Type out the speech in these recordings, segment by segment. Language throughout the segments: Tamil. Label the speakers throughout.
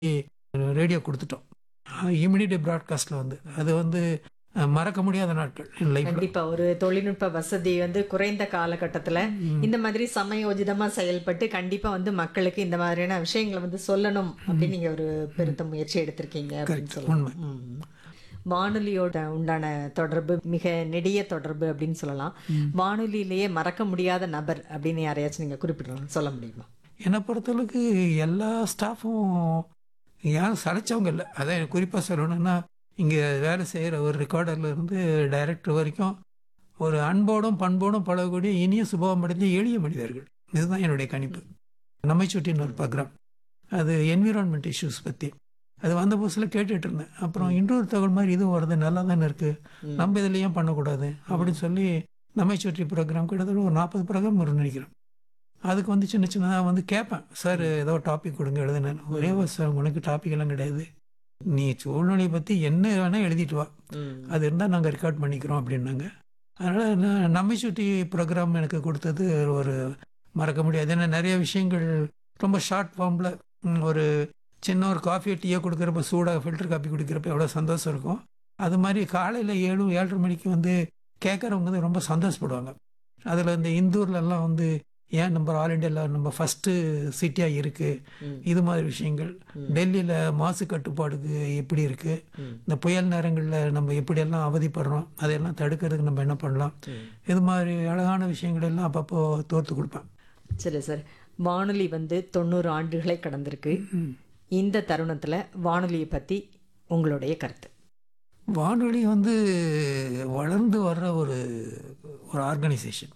Speaker 1: ரேடியோ கொடுத்துட்டோம் இமிடியேட் ப்ராட்காஸ்ட்டில் வந்து அது வந்து அஹ், மறக்க முடியாத நாட்கள் என் லைஃப்பில்
Speaker 2: கண்டிப்பா ஒரு தொழில்நுட்ப வசதி வந்து குறைந்த காலகட்டத்துல இந்த மாதிரி சமயோஜிதமா செயல்பட்டு கண்டிப்பா வந்து மக்களுக்கு இந்த மாதிரியான விஷயங்களை வந்து சொல்லணும் அப்படின்னு நீங்க ஒரு பெருத்த முயற்சி எடுத்திருக்கீங்க அப்படின்னு சொல்லலாம்
Speaker 1: உண்மை
Speaker 2: ம். வானொலியோட உண்டான தொடர்பு மிக நெடிய தொடர்பு அப்படின்னு சொல்லலாம் வானொலியிலேயே மறக்க முடியாத நபர் அப்படின்னு யாரையாச்சும் நீங்க குறிப்பிடலாம் சொல்ல முடியுமா
Speaker 1: என்னை பொறுத்தளவுக்கு எல்லா ஸ்டாஃபும் யாரும் சளைச்சவங்க இல்லை அதான் எனக்கு குறிப்பாக சொல்லணும்னா இங்கே வேலை செய்கிற ஒரு ரெக்கார்டர்ல இருந்து டைரக்டர் வரைக்கும் ஒரு அன்போடும் பண்போடும் பழகக்கூடிய இனிய சுபாவம் அடைந்த எளிய மனிதர்கள் இதுதான் என்னுடைய கணிப்பு நம்மை சுட்டின்னு ஒரு ப்ரோக்ராம் அது என்விரான்மெண்ட் இஷ்யூஸ் பற்றி அது வந்த புதுசில் கேட்டுட்டு இருந்தேன் அப்புறம் இன்னொரு தகவல் மாதிரி இதுவும் வருது நல்லா தானே இருக்குது நம்ம இதில் ஏன் பண்ணக்கூடாது அப்படின்னு சொல்லி நம்மை சுற்றி ப்ரோக்ராம் கிட்டத்தட்ட ஒரு நாற்பது ப்ரோக்ராம் வரும்னு நினைக்கிறேன் அதுக்கு வந்து சின்ன சின்னதாக வந்து கேட்பேன் சார் ஏதோ டாபிக் கொடுங்க எழுதுனேன் ஒரே ஒரு சார் உனக்கு டாபிக் எல்லாம் கிடையாது நீ சூழ்நிலையை பற்றி என்ன வேணால் எழுதிட்டு வா அது இருந்தால் நாங்கள் ரெக்கார்ட் பண்ணிக்கிறோம் அப்படின்னாங்க அதனால் நான் நம்மை சுற்றி ப்ரோக்ராம் எனக்கு கொடுத்தது ஒரு மறக்க முடியாது ஏன்னா நிறைய விஷயங்கள் ரொம்ப ஷார்ட் ஃபார்மில் ஒரு சின்ன ஒரு காஃபி டீயை கொடுக்குறப்ப சூடாக ஃபில்டர் காஃபி குடிக்கிறப்ப எவ்வளோ சந்தோஷம் இருக்கும் அது மாதிரி காலையில் ஏழு ஏழரை மணிக்கு வந்து கேட்குறவங்க வந்து ரொம்ப சந்தோஷப்படுவாங்க அதில் இந்த இந்தூர்லலாம் வந்து ஏன் நம்ம ஆல் இண்டியாவில் நம்ம ஃபஸ்ட்டு சிட்டியாக இருக்குது இது மாதிரி விஷயங்கள் டெல்லியில் மாசு கட்டுப்பாடுக்கு எப்படி இருக்குது இந்த புயல் நேரங்களில் நம்ம எப்படியெல்லாம் அவதிப்படுறோம் அதையெல்லாம் தடுக்கிறதுக்கு நம்ம என்ன பண்ணலாம் இது மாதிரி அழகான விஷயங்கள் எல்லாம் அப்பப்போ தோர்த்து கொடுப்பேன்
Speaker 2: சரி சார் வானொலி வந்து தொண்ணூறு ஆண்டுகளை கடந்திருக்கு இந்த தருணத்துல வானொலியை பத்தி உங்களுடைய கருத்து
Speaker 1: வானொலி வந்து வளர்ந்து வர்ற ஒரு ஒரு ஆர்கனைசேஷன்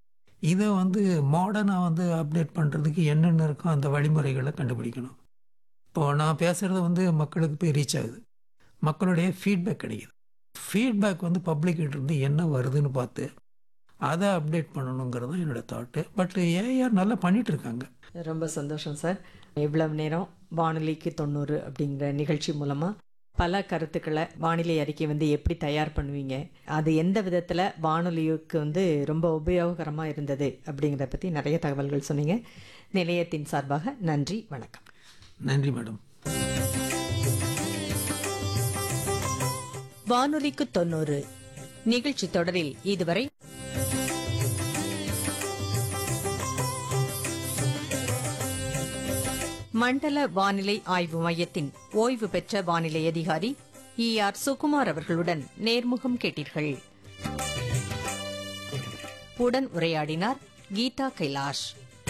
Speaker 1: இதை வந்து மாடர்னாக வந்து அப்டேட் பண்ணுறதுக்கு என்னென்ன இருக்கோ அந்த வழிமுறைகளை கண்டுபிடிக்கணும் இப்போ நான் பேசுகிறது வந்து மக்களுக்கு போய் ரீச் ஆகுது மக்களுடைய ஃபீட்பேக் கிடைக்குது ஃபீட்பேக் வந்து பப்ளிக் இருந்து என்ன வருதுன்னு பார்த்து அதை அப்டேட் பண்ணணுங்கிறது தான் என்னோட தாட்டு பட் ஏஆர் நல்லா பண்ணிட்டு இருக்காங்க
Speaker 2: ரொம்ப சந்தோஷம் சார் இவ்வளவு நேரம் வானொலிக்கு தொண்ணூறு அப்படிங்கிற நிகழ்ச்சி மூலமா பல கருத்துக்களை வானிலை அறிக்கை வந்து எப்படி தயார் பண்ணுவீங்க அது எந்த விதத்துல வானொலிக்கு வந்து ரொம்ப உபயோகரமா இருந்தது அப்படிங்கிறத பத்தி நிறைய தகவல்கள் சொன்னீங்க நிலையத்தின் சார்பாக நன்றி வணக்கம்
Speaker 1: நன்றி மேடம்
Speaker 2: வானொலிக்கு தொண்ணூறு நிகழ்ச்சி தொடரில் இதுவரை மண்டல வானிலை ஆய்வு மையத்தின் ஓய்வு பெற்ற வானிலை அதிகாரி இ ஆர் சுகுமார் அவர்களுடன் நேர்முகம் கேட்டீர்கள் உடன் உரையாடினார் கீதா கைலாஷ்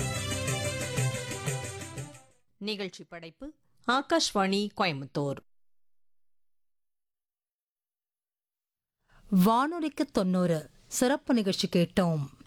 Speaker 2: நிகழ்ச்சி படைப்பு ஆகாஷ்வாணி கோயம்புத்தூர்
Speaker 3: வானொலிக்கு தொண்ணூறு சிறப்பு நிகழ்ச்சி கேட்டோம்